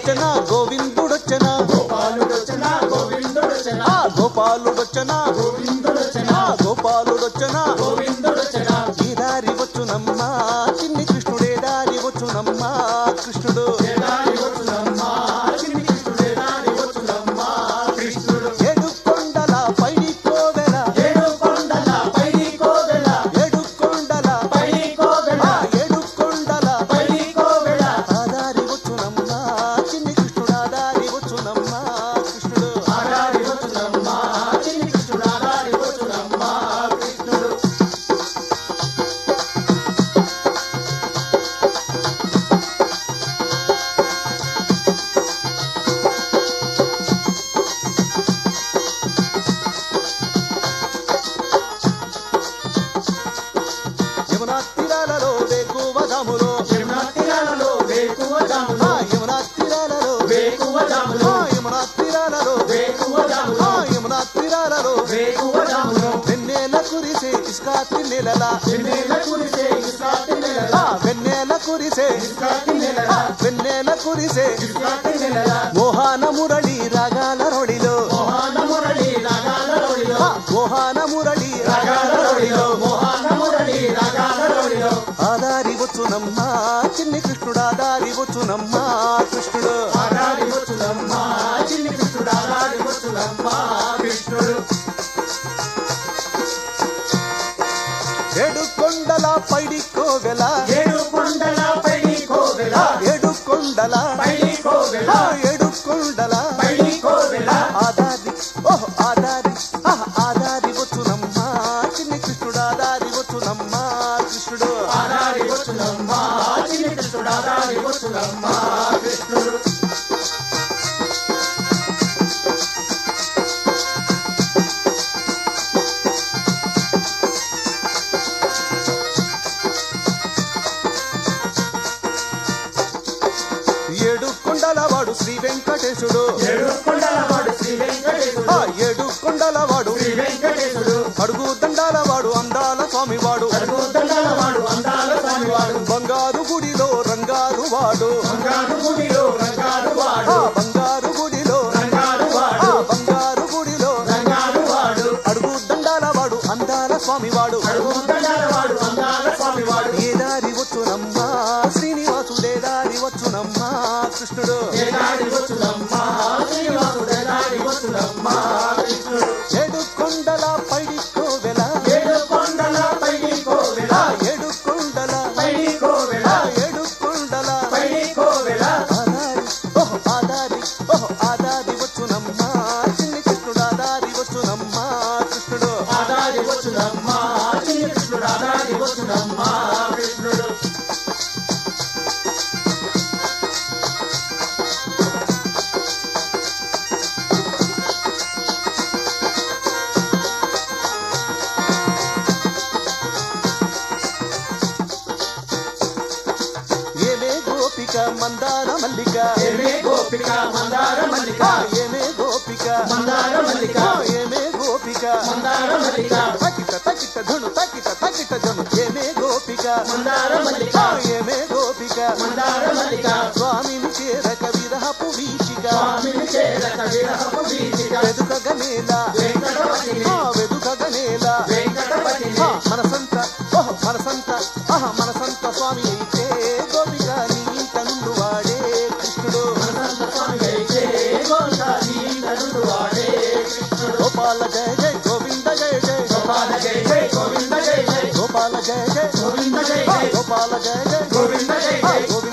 గోపాలుడొచ్చనా గోవిందుడొచ్చనా గోపాలుడొచ్చనా గోవిందుడొచ్చనా ఆ గోపాలుడొచ్చనా గోవిందుడొచ్చనా ఆ గోపాలుడొచ్చనా గోవిందుడొచ్చనా ఈ దారి వచ్చునమ్మా చిన్ని కృష్ణుడే దారి వచ్చునమ్మా కృష్ణుడు ఏదారి వచ్చునమ్మా చిన్ని కృష్ణుడే దారి వచ్చునమ్మా కృష్ణుడు ఏడు కొండల పైడి కోవెల ఏడు కొండల పైడి కోవెల ఏడు కొండల పైడి కోవెల ఆ ఏడు కొండల పైడి కోవెల ఆ దారి వచ్చునమ్మా చిన్ని కృష్ణుడు ఆ దారి వచ్చునమ్మా కృష్ణుడు ఆదారి వచ్చునమ్మా చిన్ని కృష్ణుడు ఆదారి వచ్చునమ్మా కృష్ణుడు యమునా తీరాలలో వేకువజాములో యమునా తీరాలలో వేకువ ఆ జాములో యమునా తీరాలలో వేకువ జాములో ఆ యమునా తీరాలలో వేకువ జాములో ఆ యమునా తీరాలలో వేకువ జాములో వెన్నెల కురిసే ఇస్కాతి నెలలా వెన్నెల కురిసే ఇస్కాటి నెలల ఆ వెన్నెల కురిసే ఇస్కాటి నెలల ఆ వెన్నెల కురిసే ఇస్కాటి నెలల మోహాన మురళి రాగాల రొడిలో మోహన మురళి రాగాల రోడిలో ఆ మోహాన మురళి రాగాల రోడిలో మోహన మురళి రాగాల రోడిలో ఆదారి వచ్చునమ్మా చిన్ని కృష్ణుడు ఆదారి వచ్చునమ్మా కృష్ణుడు ఆదారి వచ్చునమ్మా చిన్ని కృష్ణుడు ఆదారి వచ్చునమ్మా కృష్ణుడు ఏడు కొండల పైడి కోవెల ఏడు కొండల పైడి కోవెల ఆ ఏడు కొండల పైడి కోవెల ఆ ఏడు కొండల పైడి కోవెల ఆదారి ఓహ్ ఆదారి ఆహ్ ఆదారి వచ్చునమ్మా చిన్ని కృష్ణుడు ఆదారి వచ్చునమ్మా కృష్ణుడు ఆదారి వచ్చునమ్మా చిన్ని కృష్ణుడు ఆదారి వచ్చునమ్మా కృష్ణుడు ఏడు కొండల వాడు శ్రీ వెంకటేశుడు ఏడు కొండల వాడు శ్రీ వెంకటేశుడు ఆ ఏడు కొండల వాడు శ్రీ వెంకటేశుడు అడుగు దండాల వాడు అందాల స్వామి వాడు అడుగు దండాల వాడు అందాల స్వామి వాడు బంగారు గుడిలో రంగారు వాడు బంగారు గుడిలో రంగారు వాడు ఆ బంగారు గుడిలో రంగారు ఆ వాడు బంగారు గుడిలో రంగారు వాడు అడుగు దండాల వాడు అందాల స్వామి వాడు అడుగు దండాల వాడు అందాల స్వామి వాడు ఏ దారి వచ్చునమ్మా శ్రీనివాసుడే దారి వచ్చునమ్మా కృష్ణుడు ఏ దారి వచ్చునమ్మా శ్రీనివాసుడు ఏ దారి వచ్చునమ్మా కృష్ణుడు ఏడు కొండల పైడి కోవెల ఏడు కొండల పైడి కోవెల ఆ ఏడు కొండల పైడి కోవెల ఆ ఏడు కొండల పైడి కోవెల ఆదారి ఓహ్ ఆదారి ఓహ్ ఆదారి వచ్చునమ్మా చిన్ని కృష్ణుడు ఆదారి వచ్చునమ్మా కృష్ణుడు ఆదారి వచ్చునమ్మా చిన్ని కృష్ణుడు ఆదారి వచ్చునమ్మా కృష్ణుడు ఏమే గోపిక మందార మల్లిక ఏమే గోపిక మందార మల్లిక ఆ ఏమే గోపిక మందార మల్లిక ఆ ఏమే గోపిక మందార మల్లిక తకిట తకిట ధను తకిట తకిట ధను ఏమే గోపిక మందార మల్లిక ఆ ఏమే గోపిక మందార మల్లిక స్వామిని చేరక విరహపు వీచిక స్వామిని చేరక విరహపు వీచిక వెదుకగనేల వెంకటపతిని ఆ వెదుకగనేల వెంకటపతిని ఆ మనసంత ఓహ్ మనసంత ఆహ మనసంత స్వామి అయితే గోపిక నీ తనుండు వాడే కృష్ణుడు మనసంత స్వామి అయితే గోదాది నరుడు వాడే కృష్ణుడు గోపాల జయ జయ గోవింద జయ జయ గోపాల జై జై గోవింద జై జై గోపాల జయ జయ గోవింద జై ఆ జై గోపాల జయ జయ గోవింద జై ఆ జై గోవింద